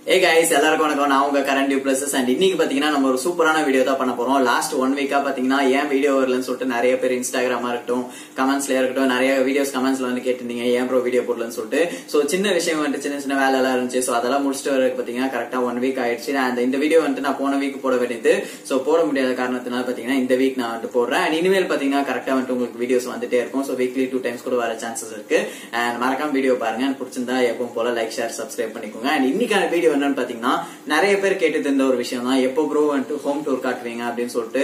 ஏ guys எல்லாருக்கும் வணக்கம் நான் உங்க கரண்ட் பிளஸஸ் அண்ட் இன்னைக்கு பாத்தீங்கன்னா நம்ம ஒரு சூப்பரான வீடியோ தான் பண்ண போறோம் லாஸ்ட் ஒன் வீக்கா பாத்தீங்கன்னா ஏன் வீடியோ வரலன்னு சொல்லிட்டு நிறைய பேர் இன்ஸ்டாகிராமா இருக்கட்டும் கமெண்ட்ஸ்ல இருக்கட்டும் நிறைய வீடியோஸ் கமெண்ட்ஸ்ல வந்து கேட்டிருந்தீங்க ஏன் ப்ரோ வீடியோ போடலன்னு சொல்லிட்டு சோ சின்ன விஷயம் வந்துட்டு சின்ன சின்ன வேலை எல்லாம் இருந்துச்சு சோ அதெல்லாம் முடிச்சுட்டு வரதுக்கு பாத்தீங்கன்னா கரெக்டா ஒன் வீக் ஆயிடுச்சு அண்ட் இந்த வீடியோ வந்துட்டு நான் போன வீக் போட வேண்டியது சோ போட முடியாத காரணத்தினால பாத்தீங்கன்னா இந்த வீக் நான் வந்துட்டு போடுறேன் அண்ட் இனிமேல் பாத்தீங்கன்னா கரெக்டா வந்துட்டு உங்களுக்கு வீடியோஸ் வந்துட்டே இருக்கும் சோ வீக்லி டூ டைம்ஸ் கூட வர சான்சஸ் இருக்கு அண்ட் மறக்காம வீடியோ பாருங்க and பிடிச்சிருந்தா எப்பவும் போல லைக் ஷேர் சப்ஸ்கிரைப் பண்ணிக்கோங்க அண்ட் இன்னைக்கான வீடியோ என்னன்னு பாத்தீங்கன்னா நிறைய பேர் கேட்டு இருந்த ஒரு விஷயம் தான் எப்போ ப்ரோ வந்துட்டு ஹோம் டூர் காட்டுவீங்க அப்படின்னு சொல்லிட்டு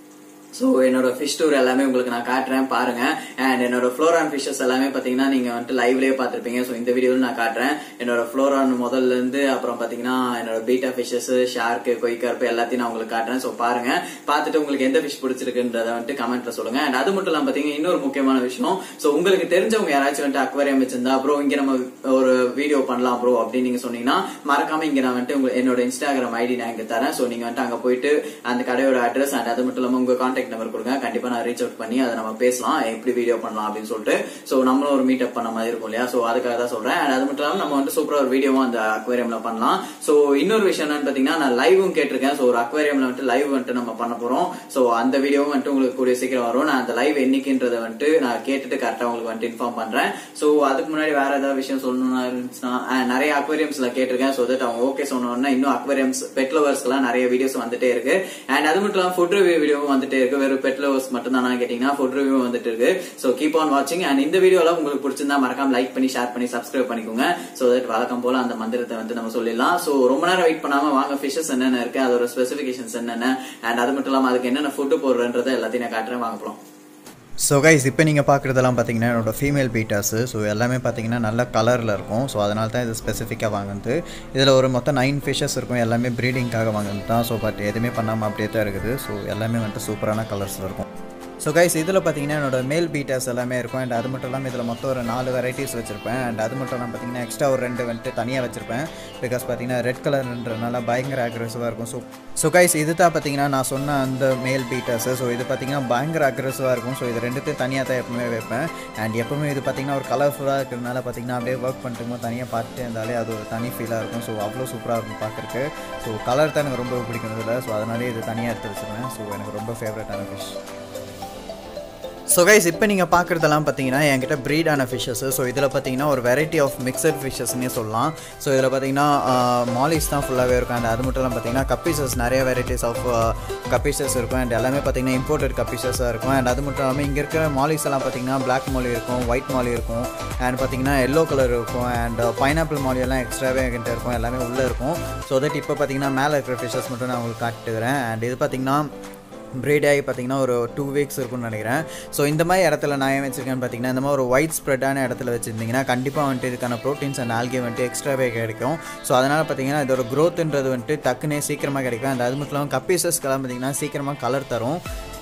ஸோ என்னோட ஃபிஷ் டூர் எல்லாமே உங்களுக்கு நான் காட்டுறேன் பாருங்க அண்ட் என்னோட ஃப்ளோரான் ஃபிஷஸ் எல்லாமே பாத்தீங்கன்னா நீங்க வந்துட்டு லைவ்லயே பார்த்திருப்பீங்க ஸோ இந்த வீடியோவில் நான் காட்டுறேன் என்னோட ஃப்ளோரான் முதல்ல இருந்து அப்புறம் பாத்தீங்கன்னா என்னோட பீட்டா ஃபிஷஸ் ஷார்க்கு கொய்கருப்பு எல்லாத்தையும் நான் உங்களுக்கு காட்டுறேன் ஸோ பாருங்க பார்த்துட்டு உங்களுக்கு எந்த ஃபிஷ் பிடிச்சிருக்குன்றத வந்துட்டு கமெண்ட்ல சொல்லுங்க அண்ட் அது மட்டும் இல்லாம பாத்தீங்கன்னா இன்னொரு முக்கியமான விஷயம் ஸோ உங்களுக்கு தெரிஞ்சவங்க யாராச்சும் வந்துட்டு அக்வாரியம் வச்சிருந்தா ப்ரோ இங்க நம்ம ஒரு வீடியோ பண்ணலாம் ப்ரோ அப்படின்னு நீங்க சொன்னீங்கன்னா மறக்காம இங்க நான் வந்துட்டு உங்க என்னோட இன்ஸ்டாகிராம் ஐடி நான் இங்க தரேன் ஸோ நீங்க வந்துட்டு அங்க போயிட்டு அந்த கடையோட அட்ரஸ் அண்ட் அது மட்டும் இல்லாம உங்க கான்டாக்ட் நம்பர் கொடுங்க கண்டிப்பா நான் ரீச் அவுட் பண்ணி அதை நம்ம பேசலாம் எப்படி வீடியோ பண்ணலாம் அப்படின்னு சொல்லிட்டு சோ நம்மளும் ஒரு மீட் அப் பண்ண மாதிரி இருக்கும் இல்லையா சோ அதுக்காக தான் சொல்றேன் And அது மட்டும் இல்லாம நம்ம வந்து சூப்பரா ஒரு வீடியோவும் அந்த அக்வேரியம்ல பண்ணலாம் சோ இன்னொரு விஷயம் என்னன்னு பாத்தீங்கன்னா நான் லைவும் கேட்டிருக்கேன் சோ ஒரு அக்வேரியம்ல வந்துட்டு லைவ் வந்துட்டு நம்ம பண்ண போறோம் சோ அந்த வீடியோவும் வந்துட்டு உங்களுக்கு கூடிய சீக்கிரம் வரும் நான் அந்த லைவ் என்னைக்குன்றதை வந்துட்டு நான் கேட்டுட்டு கரெக்டா உங்களுக்கு வந்துட்டு இன்ஃபார்ம் பண்றேன் சோ அதுக்கு முன்னாடி வேற ஏதாவது விஷயம் சொல்லணும்னா இருந்துச்சுன்னா and நிறைய அக்வேரியம்ஸ்ல கேட்டிருக்கேன் சோ தட் அவங்க ஓகே சொன்னோன்னா இன்னும் அக்வேரியம்ஸ் பெட் லவர்ஸ் எல்லாம் நிறைய வீடியோஸ் வந்துட்டே இருக்கு அண்ட் அது மட்டும் இல்லாம ஃபுட் ரிவ்யூ வீடியோவும் வந்துட்டே இருக்கு வெறும் பெட் லவர்ஸ் மட்டும் தான் கேட்டீங்கன்னா ஃபுட் ரிவ்யூ வந்துட்டு இருக்கு சோ கீப் ஆன் வாட்சிங் அண்ட் இந்த வீடியோல உங்களுக்கு பிடிச்சிருந்தா மறக்காம லைக் பண்ணி ஷேர் பண்ணி சப்ஸ்கிரைப் பண்ணிக்கோங்க சோ தட் வழக்கம் போல அந்த மந்திரத்தை வந்து நம்ம சொல்லிடலாம் சோ ரொம்ப நேரம் வெயிட் பண்ணாம வாங்க ஃபிஷஸ் என்னென்ன இருக்கு அதோட ஸ்பெசிபிகேஷன்ஸ் என்னென்ன அண்ட் அது மட்டும் இல்லாம அதுக்கு என்னென்ன ஃபுட் போடுறன்றதை எல்லாத்தையும் நான் காட்டுறேன் வாங்க போலாம் ஸோ கைஸ் இப்போ நீங்கள் பார்க்குறதெல்லாம் பார்த்தீங்கன்னா என்னோட ஃபீமேல் பீட்டாஸு ஸோ எல்லாமே பார்த்தீங்கன்னா நல்ல கலரில் இருக்கும் ஸோ அதனால தான் இது ஸ்பெசிஃபிக்காக வாங்குது இதில் ஒரு மொத்தம் நைன் ஃபிஷஸ் இருக்கும் எல்லாமே ப்ரீடிங்காக வாங்குறது தான் ஸோ பட் எதுவுமே பண்ணாமல் அப்படியே தான் இருக்குது ஸோ எல்லாமே வந்துட்டு சூப்பரான கலர்ஸில் இருக்கும் ஸோ கைஸ் இதில் பார்த்தீங்கன்னா என்னோட மேல் பீட்டர்ஸ் எல்லாமே இருக்கும் அண்ட் அது மட்டும் இல்லாமல் இதில் மொத்தம் ஒரு நாலு வெரைட்டிஸ் வச்சிருப்பேன் அண்ட் அது மட்டும் இல்லாமல் பார்த்தீங்கன்னா எக்ஸ்ட்ரா ஒரு ரெண்டு வந்துட்டு தனியாக வச்சிருப்பேன் பிகாஸ் பார்த்தீங்கன்னா ரெட் கலர்ன்றனால பயங்கர அக்ரெசிவாக இருக்கும் ஸோ ஸோ கைஸ் இது தான் பார்த்தீங்கன்னா நான் சொன்ன அந்த மேல் பீட்டர்ஸு ஸோ இது பார்த்தீங்கன்னா பயங்கர அக்ரெசிவாக இருக்கும் ஸோ இது ரெண்டுத்தையும் தனியாக தான் எப்பவுமே வைப்பேன் அண்ட் எப்பவுமே இது பார்த்தீங்கன்னா ஒரு கலர்ஃபுல்லாக இருக்கிறதுனால பார்த்தீங்கன்னா அப்படியே ஒர்க் பண்ணிட்டு போது தனியாக பார்த்துட்டு இருந்தாலே அது ஒரு தனி ஃபீலாக இருக்கும் ஸோ அவ்வளோ சூப்பராக இருக்கும் பார்க்குறக்கு ஸோ கலர் தான் எனக்கு ரொம்ப பிடிக்கும் இதில் ஸோ அதனாலே இது தனியாக எடுத்து வச்சுருவேன் ஸோ எனக்கு ரொம்ப ஃபேவரட்டான ஃபிஷ் ஸோ கைஸ் இப்போ நீங்கள் பார்க்குறதெல்லாம் பார்த்தீங்கன்னா என்கிட்ட ப்ரீடான ஃபிஷ்ஷஸ் ஸோ இதில் பார்த்தீங்கன்னா ஒரு வெரைட்டி ஆஃப் மிக்சட் ஃபிஷ்ஷஸ்னே சொல்லலாம் ஸோ இதில் பார்த்தீங்கன்னா மாலிஸ் தான் ஃபுல்லாகவே இருக்கும் அண்ட் அது மட்டும் இல்லாமல் பார்த்தீங்கன்னா கப்பீசஸ் நிறைய வெரைட்டிஸ் ஆஃப் கப்பீசஸ் இருக்கும் அண்ட் எல்லாமே பார்த்தீங்கன்னா இம்போர்ட்டட் கப்பீசஸாக இருக்கும் அண்ட் அது மட்டும் இல்லாமல் இங்கே இருக்கிற மாலிஸ் எல்லாம் பார்த்தீங்கன்னா பிளாக் மாலி இருக்கும் ஒயிட் மாலி இருக்கும் அண்ட் பார்த்தீங்கன்னா எல்லோ கலர் இருக்கும் அண்ட் பைனாப்பிள் மாலி எல்லாம் எக்ஸ்ட்ராவே என்கிட்ட இருக்கும் எல்லாமே உள்ளே இருக்கும் ஸோ தட் இப்போ பார்த்தீங்கன்னா மேலே இருக்கிற ஃபிஷ்ஷஸ் மட்டும் நான் உங்களுக்கு காட்டுகிறேன் அண்ட் இது பார்த்தீங்கன்னா ப்ரீட் ஆகி பார்த்தீங்கன்னா ஒரு டூ வீக்ஸ் இருக்கும்னு நினைக்கிறேன் ஸோ இந்த மாதிரி இடத்துல நான் ஏன் வச்சிருக்கேன்னு பார்த்தீங்கன்னா இந்த மாதிரி ஒரு ஒயிட் ஸ்ப்ரெட்டான இடத்துல வச்சுருந்தீங்கன்னா கண்டிப்பாக வந்துட்டு இதுக்கான ப்ரோட்டீன்ஸ் அண்ட் ஆல்கே வந்துட்டு எக்ஸ்ட்ராவே கிடைக்கும் ஸோ அதனால் பார்த்தீங்கன்னா இதோட க்ரோத்துன்றது வந்துட்டு டக்குனே சீக்கிரமாக கிடைக்கும் அண்ட் அது மட்டும் இல்லாமல் கப்பீசஸ்க்கெல்லாம் பார்த்தீங்கன்னா சீக்கிரமாக கலர் தரும்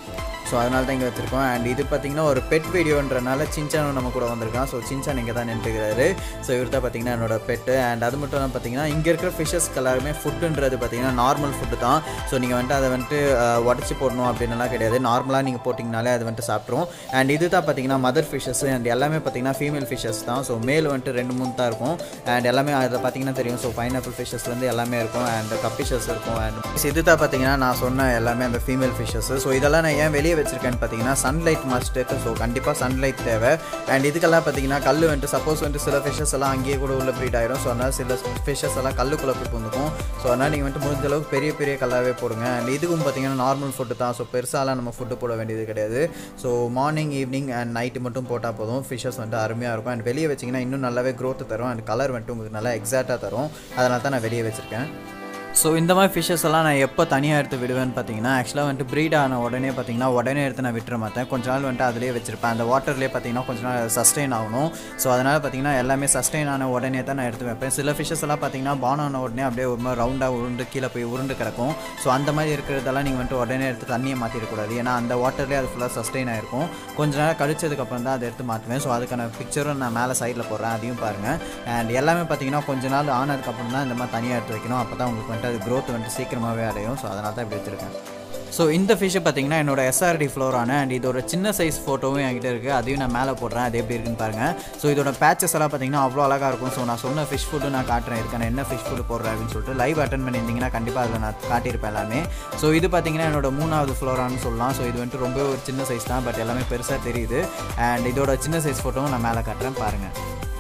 ஸோ அதனால தான் இங்கே வச்சுருக்கோம் அண்ட் இது பார்த்தீங்கன்னா ஒரு பெட் வீடியோன்றனால சின்சானும் நம்ம கூட வந்திருக்கான் ஸோ சின்சான் இங்கே தான் நின்றுக்கிறாரு ஸோ இவர் தான் பார்த்தீங்கன்னா என்னோட பெட்டு அண்ட் அது மட்டும் இல்லாமல் பார்த்தீங்கன்னா இங்கே இருக்கிற ஃபிஷஸ்க்கு எல்லாருமே ஃபுட்டுன்றது பார்த்தீங்கன்னா நார்மல் ஃபுட்டு தான் ஸோ நீங்கள் வந்துட்டு அதை வந்துட்டு உடச்சி போடணும் அப்படின்னுலாம் கிடையாது நார்மலாக நீங்கள் போட்டிங்கனாலே அது வந்துட்டு சாப்பிட்ரும் அண்ட் இது தான் பார்த்தீங்கன்னா மதர் ஃபிஷஸ் அண்ட் எல்லாமே பார்த்தீங்கன்னா ஃபீமேல் ஃபிஷஸ் தான் ஸோ மேல் வந்துட்டு ரெண்டு மூணு தான் இருக்கும் அண்ட் எல்லாமே அதில் பார்த்தீங்கன்னா தெரியும் ஸோ பைனாப்பிள் ஃபிஷஸ்லேருந்து எல்லாமே இருக்கும் அண்ட் கப்பிஷஸ் இருக்கும் அண்ட் இது தான் பார்த்தீங்கன்னா நான் சொன்ன எல்லாமே அந்த ஃபீமேல் ஃபிஷஸ் ஸோ இதெல்லாம் நான் ஏன் வெளியே வச்சிருக்கேன்னு பார்த்தீங்கன்னா சன்லைட் மஸ்ட் ஸோ கண்டிப்பாக சன்லைட் தேவை அண்ட் இதுக்கெல்லாம் பார்த்தீங்கன்னா கல் வந்துட்டு சப்போஸ் வந்துட்டு சில ஃபிஷஸ் எல்லாம் அங்கேயே கூட உள்ள ப்ரீட் ஆயிரும் ஸோ அதனால் சில ஃபிஷஸ் எல்லாம் கல்லுக்குள்ளே போய் புந்துக்கும் ஸோ அதனால் நீங்கள் வந்துட்டு முடிஞ்ச அளவுக்கு பெரிய பெரிய கல்லாகவே போடுங்க அண்ட் இதுக்கும் பார்த்தீங்கன்னா நார்மல் ஃபுட்டு தான் ஸோ பெருசாலாம் நம்ம ஃபுட்டு போட வேண்டியது கிடையாது so morning evening and night மட்டும் போட்டால் போதும் ஃபிஷஸ் வந்துட்டு அருமையாக இருக்கும் அண்ட் வெளியே வச்சிங்கன்னா இன்னும் நல்லாவே க்ரோத் தரும் அண்ட் கலர் வந்துட்டு உங்களுக்கு நல்லா எக்ஸாக்டாக தரும் அதனால தான் நான் வெளியே வச்சுருக்கேன் ஸோ இந்த மாதிரி ஃபிஷ்ஷஸ் எல்லாம் நான் எப்போ தனியாக எடுத்து விடுவேன்னு பார்த்தீங்கன்னா ஆக்சுவலாக வந்துட்டு ப்ரீட் ஆன உடனே பார்த்தீங்கன்னா உடனே எடுத்து நான் விட்டுற மாட்டேன் கொஞ்ச நாள் வந்துட்டு அதிலே வச்சிருப்பேன் அந்த வாட்டர்லேயே பார்த்தீங்கன்னா கொஞ்ச நாள் சஸ்டெயின் ஆகணும் ஸோ அதனால் பார்த்தீங்கன்னா எல்லாமே சஸ்டெயின் ஆன உடனே தான் நான் எடுத்து வைப்பேன் சில ஃபிஷ்ஷஸ் எல்லாம் பார்த்தீங்கன்னா பான் ஆன உடனே அப்படியே ஒரு மாதிரி ரவுண்டாக உருண்டு கீழே போய் உருண்டு கிடக்கும் ஸோ அந்த மாதிரி இருக்கிறதெல்லாம் நீங்கள் வந்துட்டு உடனே எடுத்து தண்ணியை மாற்றிடக்கூடாது ஏன்னா அந்த வாட்டர்லேயே அது ஃபுல்லாக சஸ்டெயின் ஆயிருக்கும் கொஞ்ச நேரம் கழிச்சதுக்கப்புறம் தான் அதை எடுத்து மாற்றுவேன் ஸோ அதுக்கான பிக்சரும் நான் மேலே சைடில் போடுறேன் அதையும் பாருங்கள் அண்ட் எல்லாமே பார்த்தீங்கன்னா கொஞ்ச நாள் ஆனதுக்கப்புறம் தான் இந்த மாதிரி தனியாக எடுத்து வைக்கணும் அப்போ தான் உங்களுக்கு வந்துட்டு அது க்ரோத் வந்துட்டு சீக்கிரமாகவே அடையும் ஸோ அதனால தான் இப்படி வச்சுருக்கேன் ஸோ இந்த ஃபிஷ்ஷை பார்த்தீங்கன்னா என்னோட எஸ்ஆர்டி ஃப்ளோரான அண்ட் இதோட சின்ன சைஸ் ஃபோட்டோவும் என்கிட்ட இருக்குது அதையும் நான் மேலே போடுறேன் அது எப்படி இருக்குன்னு பாருங்கள் ஸோ இதோட பேச்சஸ் எல்லாம் பார்த்தீங்கன்னா அவ்வளோ அழகாக இருக்கும் ஸோ நான் சொன்ன ஃபிஷ் ஃபுட்டு நான் காட்டுறேன் இருக்கேன் என்ன ஃபிஷ் ஃபுட்டு போடுறேன் அப்படின்னு சொல்லிட்டு லைவ் அட்டன் பண்ணியிருந்தீங்கன்னா கண்டிப்பாக அதில் நான் காட்டியிருப்பேன் எல்லாமே ஸோ இது பார்த்தீங்கன்னா என்னோட மூணாவது ஃப்ளோரான்னு சொல்லலாம் ஸோ இது வந்துட்டு ரொம்ப ஒரு சின்ன சைஸ் தான் பட் எல்லாமே பெருசாக தெரியுது அண்ட் இதோட சின்ன சைஸ் ஃபோட்டோவும் நான் மேலே காட்டுறேன் பாருங்கள்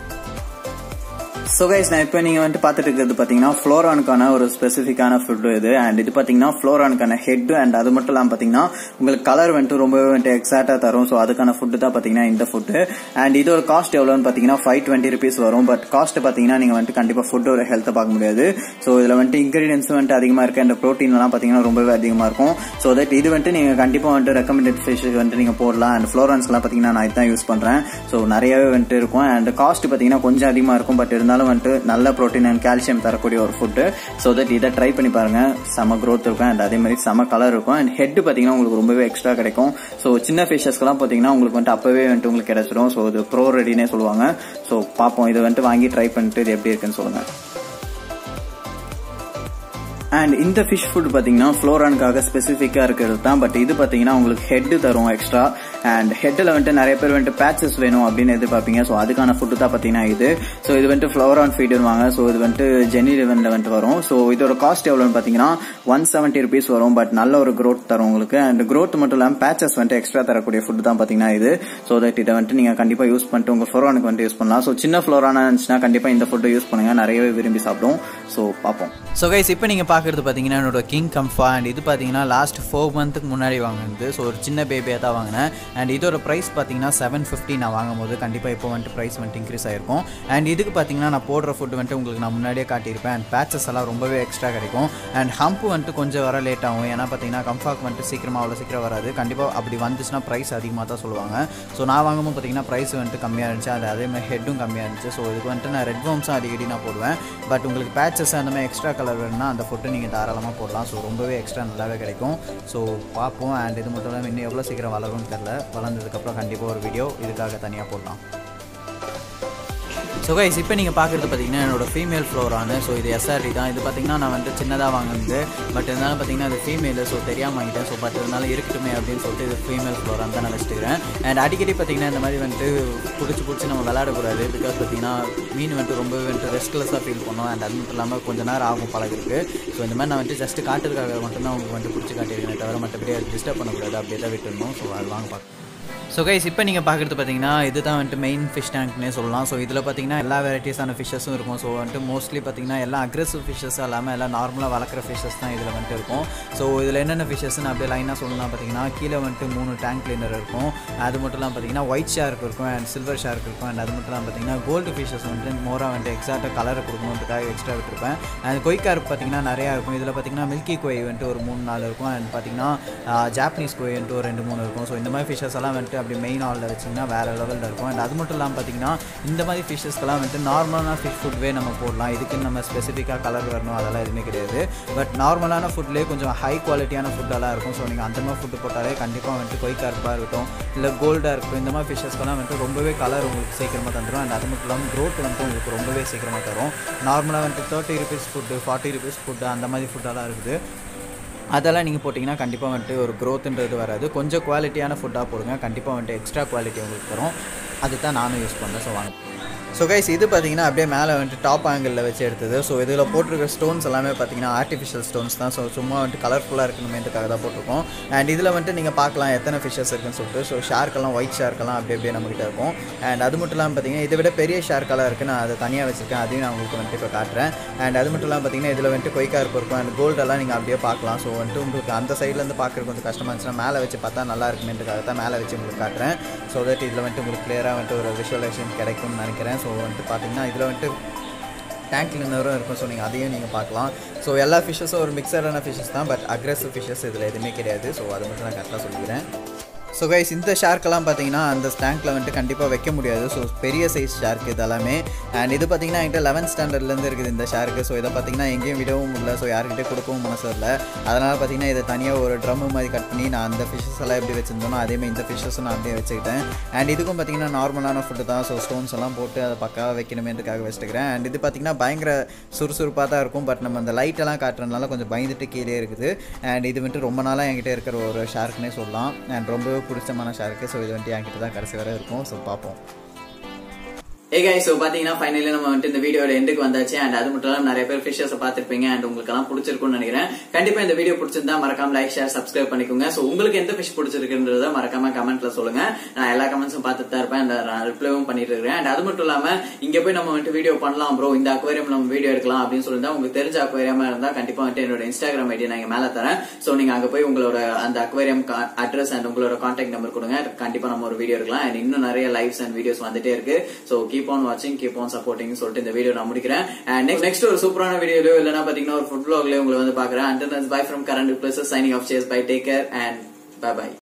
ஸோ கைஸ் நான் இப்போ நீங்கள் வந்துட்டு பார்த்துட்டு இருக்கிறது பார்த்தீங்கன்னா ஃப்ளோரானுக்கான ஒரு ஸ்பெசிஃபிக்கான ஃபுட்டு இது அண்ட் இது பார்த்தீங்கன்னா ஃப்ளோரானுக்கான ஹெட் அண்ட் அது மட்டும் இல்லாமல் பார்த்தீங்கன்னா உங்களுக்கு கலர் வந்துட்டு ரொம்பவே வந்துட்டு எக்ஸாக்டாக தரும் ஸோ அதுக்கான ஃபுட்டு தான் பார்த்தீங்கன்னா இந்த ஃபுட்டு அண்ட் இதோட காஸ்ட் எவ்வளோன்னு பார்த்தீங்கன்னா ஃபைவ் டுவெண்ட்டி ருபீஸ் வரும் பட் காஸ்ட் பார்த்தீங்கன்னா நீங்கள் வந்துட்டு கண்டிப்பாக ஃபுட்டோட ஹெல்த்தை பார்க்க முடியாது ஸோ இதில் வந்துட்டு இன்கிரீடியன்ஸ் வந்துட்டு அதிகமாக இருக்குது அண்ட் ப்ரோட்டீன்லாம் பார்த்தீங்கன்னா ரொம்பவே அதிகமாக இருக்கும் ஸோ தட் இது வந்துட்டு நீங்கள் கண்டிப்பாக வந்துட்டு ரெக்கமெண்டட் ஃபிஷ் வந்துட்டு நீங்கள் போடலாம் அண்ட் ஃப்ளோரான்ஸ்லாம் பார்த்தீங்கன்னா நான் இதுதான் யூஸ் பண்ணுறேன் ஸோ நிறையவே வந்துட்டு இருக்கும் அண்ட் காஸ்ட் பார்த்தீங்கன்னா கொஞ்சம் அதிகமாக இருக்கும் பட் இருந்தாலும் வந்துட்டு நல்ல ப்ரோட்டீன் அண்ட் கால்சியம் தரக்கூடிய ஒரு ஃபுட்டு ஸோ தட் இதை ட்ரை பண்ணி பாருங்க செம க்ரோத் இருக்கும் அண்ட் அதே மாதிரி செம கலர் இருக்கும் அண்ட் ஹெட் பார்த்தீங்கன்னா உங்களுக்கு ரொம்பவே எக்ஸ்ட்ரா கிடைக்கும் ஸோ சின்ன ஃபிஷஸ்க்கெல்லாம் பார்த்தீங்கன்னா உங்களுக்கு வந்துட்டு அப்பவே வந்துட்டு உங்களுக்கு கிடைச்சிடும் ஸோ இது ப்ரோ ரெடினே சொல்லுவாங்க ஸோ பார்ப்போம் இதை வந்துட்டு வாங்கி ட்ரை பண்ணிட்டு இது எப்படி இருக்குன்னு சொல்லுங்க அண்ட் இந்த ஃபிஷ் ஃபுட் பார்த்தீங்கன்னா ஃப்ளோரானுக்காக ஸ்பெசிஃபிக்காக இருக்கிறது தான் பட் இது பார்த்தீங்கன்னா உங்களுக்கு ஹெட் தரும் எக்ஸ்ட்ரா அண்ட் ஹெட்டில் வந்துட்டு நிறைய பேர் வந்துட்டு பேச்சஸ் வேணும் அப்படின்னு எதிர்பார்ப்பீங்க ஸோ அதுக்கான ஃபுட்டு தான் பார்த்தீங்கன்னா இது ஸோ இது வந்துட்டு ஃப்ளோரான் ஃபீடுவாங்க ஸோ இது வந்துட்டு ஜெனி லெவனில் வந்துட்டு வரும் ஸோ இதோட காஸ்ட் எவ்வளோன்னு பார்த்தீங்கன்னா ஒன் செவன்ட்டி ருபீஸ் வரும் பட் நல்ல ஒரு க்ரோத் தரும் உங்களுக்கு அண்ட் க்ரோத் மட்டும் இல்லாமல் பேச்சஸ் வந்துட்டு எக்ஸ்ட்ரா தரக்கூடிய ஃபுட் தான் பார்த்தீங்கன்னா இது ஸோ தட் இதை வந்துட்டு நீங்கள் கண்டிப்பாக யூஸ் பண்ணிட்டு உங்கள் ஃப்ளோரானுக்கு வந்துட்டு யூஸ் பண்ணலாம் ஸோ சின்ன ஃப்ளோரானா இருந்துச்சுன்னா கண்டிப்பாக இந்த ஃபுட்டை யூஸ் பண்ணுங்க நிறையவே விரும்பி சாப்பிடும் ஸோ பார்ப்போம் ஸோ கைஸ் இப்போ நீங்கள் பார்க்குறது பார்த்தீங்கன்னா என்னோட கிங் கம்ஃபா அண்ட் இது பார்த்தீங்கன்னா லாஸ்ட் ஃபோர் மந்த்துக்கு முன்னாடி வாங்கினது ஸோ ஒரு சின்ன பேபியாக தான் வாங்கினேன் அண்ட் இதோட ப்ரைஸ் பார்த்தீங்கன்னா செவன் ஃபிஃப்டி நான் வாங்கும் போது கண்டிப்பாக இப்போ வந்துட்டு ப்ரைஸ் வந்துட்டு இன்க்ரீஸ் ஆயிருக்கும் அண்ட் இதுக்கு பார்த்தீங்கன்னா நான் போடுற ஃபுட் வந்துட்டு உங்களுக்கு நான் முன்னாடியே காட்டியிருப்பேன் அண்ட் பேச்சஸ் எல்லாம் ரொம்பவே எக்ஸ்ட்ரா கிடைக்கும் அண்ட் ஹம்ப் வந்துட்டு கொஞ்சம் வர லேட் ஆகும் ஏன்னா பார்த்தீங்கன்னா கம்ஃபாக்கு வந்துட்டு சீக்கிரமாக அவ்வளோ சீக்கிரம் வராது கண்டிப்பாக அப்படி வந்துச்சுன்னா ப்ரைஸ் அதிகமாக தான் சொல்லுவாங்க ஸோ நான் வாங்கும்போது பார்த்தீங்கன்னா ப்ரைஸ் வந்துட்டு கம்மியாக இருந்துச்சு அது அதே மாதிரி ஹெட்டும் கம்மியாக இருந்துச்சு ஸோ இதுக்கு வந்துட்டு நான் ரெட் வம்ஸும் அடிக்கடி நான் போடுவேன் பட் உங்களுக்கு பேச்சஸ் அந்த மாதிரி எக்ஸ்ட்ரா கலர் வேணும்னா அந்த ஃபுட்டு நீங்கள் தாராளமாக போடலாம் ஸோ ரொம்பவே எக்ஸ்ட்ரா நல்லாவே கிடைக்கும் ஸோ பார்ப்போம் அண்ட் இது மட்டும் இல்லாமல் இன்னும் எவ்வளோ சீக்கிரம் வளரும்னு தெரில வளர்ந்ததுக்கப்புறம் கண்டிப்பாக ஒரு வீடியோ இதுக்காக தனியாக போடலாம் ஸோ கைஸ் இப்போ நீங்கள் பார்க்குறது பார்த்தீங்கன்னா என்னோட ஃபீமேல் ஃப்ளோரானு ஸோ இது எஸ்ஆர்டி தான் இது பார்த்தீங்கன்னா நான் வந்து சின்னதாக வாங்கினது பட் இருந்தாலும் பார்த்தீங்கன்னா அது ஃபீமேல் ஸோ தெரியாமல் வாங்கிட்டேன் ஸோ பட் இருந்தாலும் இருக்கட்டுமே அப்படின்னு சொல்லிட்டு இது ஃபீமேல் ஃப்ளோரான் தான் நான் வச்சுக்கிறேன் அண்ட் அடிக்கடி பார்த்தீங்கன்னா இந்த மாதிரி வந்துட்டு பிடிச்சி பிடிச்சி நம்ம விளையாடக்கூடாது பிகாஸ் பார்த்தீங்கன்னா மீன் வந்துட்டு ரொம்பவே வந்துட்டு ரெஸ்ட்லெஸ்ஸாக ஃபீல் பண்ணோம் அண்ட் அது மட்டும் இல்லாமல் கொஞ்ச நேரம் ஆகும் பழகிருக்கு ஸோ இந்த மாதிரி நான் வந்துட்டு ஜஸ்ட் காட்டுறதுக்காக மட்டும்தான் உங்களுக்கு வந்துட்டு பிடிச்சி காட்டியிருக்கேன் தவிர மற்றபடி அது டிஸ்டர்ப் பண்ணக்கூடாது அப்படியே தான் விட்டுருணும் ஸோ அது வாங்க பார்க்க ஸோ கைஸ் இப்போ நீங்கள் பார்க்குறது பார்த்தீங்கன்னா இதுதான் வந்துட்டு மெயின் ஃபிஷ் டேங்க்னே சொல்லலாம் ஸோ இதில் பார்த்தீங்கன்னா எல்லா வெரைட்டிஸான ஃபிஷ்ஷஸும் இருக்கும் ஸோ வந்துட்டு மோஸ்ட்லி பார்த்தீங்கன்னா எல்லாம் அக்ரெசிவ் ஃபிஷ்ஷஸ் இல்லாமல் எல்லாம் நார்மலாக வளர்க்குற ஃபிஷ்ஷஸ் தான் இதில் வந்துட்டு இருக்கும் ஸோ இதில் என்னென்ன ஃபிஷ்ஷஸ்னு அப்படியே லைனாக சொல்லலாம் பார்த்தீங்கன்னா கீழே வந்துட்டு மூணு டேங்க் கிளீனர் இருக்கும் அது மட்டும் இல்லாமல் பார்த்தீங்கன்னா ஒயிட் ஷார்க் இருக்கும் அண்ட் சில்வர் ஷார்க் இருக்கும் அண்ட் அது மட்டும் இல்லாமல் பார்த்தீங்கன்னா கோல்டு ஃபிஷ்ஷஸ் வந்துட்டு மோராக வந்துட்டு எக்ஸாக்டாக கலரை கொடுக்கணுன்றதுக்காக எக்ஸ்ட்ரா விட்டுருப்பேன் அண்ட் கொய்கார்ப் பார்த்தீங்கன்னா நிறையா இருக்கும் இதில் பார்த்தீங்கன்னா மில்கி கோய் வந்துட்டு ஒரு மூணு நாலு இருக்கும் அண்ட் பார்த்தீங்கன்னா ஜாப்பனீஸ் கோய் வந்துட்டு ஒரு ரெண்டு மூணு இருக்கும் ஸோ இந்த மாதிரி ஃபிஷ்ஷஸ் எல்லாம் வந்துட்டு அப்படி மெயின் ஆலில் வச்சிங்கன்னா வேறு லெவலில் இருக்கும் அண்ட் அது மட்டும் இல்லாமல் பார்த்தீங்கன்னா இந்த மாதிரி ஃபிஷ்ஷஸ்க்கெல்லாம் வந்துட்டு நார்மலான ஃபிஷ் ஃபுட்வே நம்ம போடலாம் இதுக்குன்னு நம்ம ஸ்பெசிஃபிக்காக கலர் வரணும் அதெல்லாம் எதுவுமே கிடையாது பட் நார்மலான ஃபுட்லேயே கொஞ்சம் ஹை குவாலிட்டியான ஃபுட்டெல்லாம் இருக்கும் ஸோ நீங்கள் அந்த மாதிரி ஃபுட்டு போட்டாலே கண்டிப்பாக வந்துட்டு கொய்கார்ப்பாக இருக்கட்டும் இல்லை கோல்டாக இருக்கட்டும் இந்த மாதிரி ஃபிஷ்ஷஸ்க்கெல்லாம் வந்துட்டு ரொம்பவே கலர் உங்களுக்கு சீக்கிரமாக தந்துடும் அண்ட் அது மட்டும் இல்லாமல் க்ரோத் வந்துட்டு உங்களுக்கு ரொம்பவே சீக்கிரமாக தரும் நார்மலாக வந்துட்டு thirty rupees food forty rupees food அந்த மாதிரி ஃபுட்டெல்லாம் இருக்குது அதெல்லாம் நீங்கள் போட்டிங்கன்னா கண்டிப்பாக வந்துட்டு ஒரு க்ரோத்துன்றது வராது கொஞ்சம் குவாலிட்டியான ஃபுட்டாக போடுங்க கண்டிப்பாக வந்துட்டு எக்ஸ்ட்ரா குவாலிட்டி உங்களுக்கு தரும் அதுதான் நானும் யூஸ் பண்ணேன் ஸோ வாங்க ஸோ கைஸ் இது பார்த்தீங்கன்னா அப்படியே மேலே வந்துட்டு டாப் ஆங்கிளில் வச்சு எடுத்தது ஸோ இதில் போட்டிருக்க ஸ்டோன்ஸ் எல்லாமே பார்த்தீங்கன்னா ஆர்டிஃபிஷியல் ஸ்டோன்ஸ் தான் ஸோ சும்மா வந்துட்டு கலர்ஃபுல்லாக இருக்கணுமேன்றதுக்காக தான் போட்டிருக்கோம் அண்ட் இதில் வந்துட்டு நீங்கள் பார்க்கலாம் எத்தனை ஃபிஷஸ் இருக்குன்னு சொல்லிட்டு ஸோ ஷார்க்கெல்லாம் ஒயிட் ஷார்க்கெல்லாம் அப்படியே அப்படியே நம்மகிட்ட இருக்கும் அண்ட் அது மட்டும் இல்லாமல் பார்த்தீங்கன்னா இதை விட பெரிய ஷார்க்கெல்லாம் இருக்குது நான் அதை தனியாக வச்சிருக்கேன் அதையும் நான் உங்களுக்கு வந்துட்டு இப்போ காட்டுறேன் அண்ட் அது மட்டும் இல்லாமல் பார்த்தீங்கன்னா இதில் வந்துட்டு கொய்கார்ப்பு இருக்கும் அண்ட் கோல்டெல்லாம் நீங்கள் அப்படியே பார்க்கலாம் ஸோ வந்துட்டு உங்களுக்கு அந்த சைட்லேருந்து பார்க்குறது கொஞ்சம் கஷ்டமாக இருந்துச்சுன்னா மேலே வச்சு பார்த்தா நல்லா இருக்குமேன்றதுக்காக தான் மேலே வச்சு உங்களுக்கு காட்டுறேன் ஸோ தட் இதில் வந்துட்டு உங்களுக்கு கிளியராக வந்துட்டு ஒரு விஷுவலைசேஷன் கிடைக்கும்னு நினைக்கிறேன் ஸோ வந்துட்டு பார்த்தீங்கன்னா இதில் வந்துட்டு டேங்க் கிளீனரும் இருக்கும் ஸோ நீங்கள் அதையும் நீங்கள் பார்க்கலாம் ஸோ எல்லா ஃபிஷ்ஷஸும் ஒரு மிக்சரான ஃபிஷ்ஷஸ் தான் பட் அக்ரெசிவ் ஃபிஷ்ஷஸ் இதில் எதுவுமே கிடையாது ஸோ அதை மட்டும் நான் கரெக்டாக சொல்லிக்கிறேன் ஸோ கைஸ் இந்த ஷார்க்கெல்லாம் பார்த்தீங்கன்னா அந்த ஸ்டாங்கில் வந்துட்டு கண்டிப்பாக வைக்க முடியாது ஸோ பெரிய சைஸ் ஷார்க் இதெல்லாமே அண்ட் இது பார்த்தீங்கன்னா என்கிட்ட லெவன்த் ஸ்டாண்டர்ட்லேருந்து இருக்குது இந்த ஷார்க்கு ஸோ இதை பார்த்தீங்கன்னா எங்கேயும் விடவும் முடியல ஸோ யார்கிட்ட கொடுக்கவும் மனசு வரல அதனால் பார்த்தீங்கன்னா இதை தனியாக ஒரு ட்ரம்மு மாதிரி கட் பண்ணி நான் அந்த ஃபிஷஸ் எல்லாம் எப்படி வச்சிருந்தோனோ அதேமாதிரி இந்த ஃபிஷஸும் நான் அப்படியே வச்சுக்கிட்டேன் அண்ட் இதுக்கும் பார்த்தீங்கன்னா நார்மலான ஃபுட்டு தான் ஸோ ஸ்டோன்ஸ் எல்லாம் போட்டு அதை பக்காவாக வைக்கணுமேன்றதுக்காக வச்சுக்கிறேன் அண்ட் இது பார்த்தீங்கன்னா பயங்கர சுறுசுறுப்பாக தான் இருக்கும் பட் நம்ம அந்த லைட்டெல்லாம் காட்டுறதுனால கொஞ்சம் பயந்துட்டு கீழே இருக்குது அண்ட் இது வந்துட்டு ரொம்ப நாளாக என்கிட்ட இருக்கிற ஒரு ஷார்க்னே சொல்லலாம் அண்ட் ரொம்ப பிடிச்சமான ஷார்க்கு ஸோ இது வந்துட்டு என்கிட்ட தான் கடைசி வரை இருக்கும் ஸோ பார்ப்போம் ஏ guys ஸோ பாத்தீங்கன்னா ஃபைனலி நம்ம வந்துட்டு இந்த வீடியோட எண்டுக்கு வந்தாச்சு அண்ட் அது மட்டும் இல்லாம நிறைய பேர் ஃபிஷர்ஸ் பார்த்திருப்பீங்க அண்ட் உங்களுக்கு எல்லாம் பிடிச்சிருக்கும்னு நினைக்கிறேன் கண்டிப்பா இந்த வீடியோ பிடிச்சிருந்தா மறக்காம லைக் ஷேர் சப்ஸ்கிரைப் பண்ணிக்கோங்க ஸோ உங்களுக்கு எந்த ஃபிஷ் பிடிச்சிருக்குன்றத மறக்காம கமெண்ட்ல சொல்லுங்க நான் எல்லா கமெண்ட்ஸும் பார்த்துட்டு தான் இருப்பேன் அந்த ரிப்ளைவும் பண்ணிட்டு இருக்கிறேன் அண்ட் அது மட்டும் இல்லாம இங்க போய் நம்ம வந்துட்டு வீடியோ பண்ணலாம் ப்ரோ இந்த அக்வேரியம் நம்ம வீடியோ எடுக்கலாம் அப்படின்னு சொல்லியிருந்தா உங்களுக்கு தெரிஞ்ச அக்வேரியமா இருந்தா கண்டிப்பா வந்துட்டு என்னோட இன்ஸ்டாகிராம் ஐடி நான் இங்க மேல தரேன் ஸோ நீங்க அங்க போய் உங்களோட அந்த அக்வேரியம் அட்ரஸ் அண்ட் உங்களோட கான்டாக்ட் நம்பர் கொடுங்க கண்டிப்பா நம்ம ஒரு வீடியோ எடுக்கலாம் அண்ட் இன்னும் நிறைய லைவ்ஸ் அண்ட் வீடியோஸ் வந்துட்டே இருக்கு ஸோ கீப் ஆன் வாட்சிங் கீப் ஆன் சப்போர்ட்டிங் சொல்லிட்டு இந்த வீடியோ நான் முடிக்கிறேன் அண்ட் நெக்ஸ்ட் ஒரு சூப்பரான வீடியோலயோ இல்லைன்னா பாத்தீங்கன்னா ஒரு ஃபுட் vlogலயோ உங்களை வந்து பாக்குறேன் and bye from Current Plus signing off சேஸ் bye take care and bye by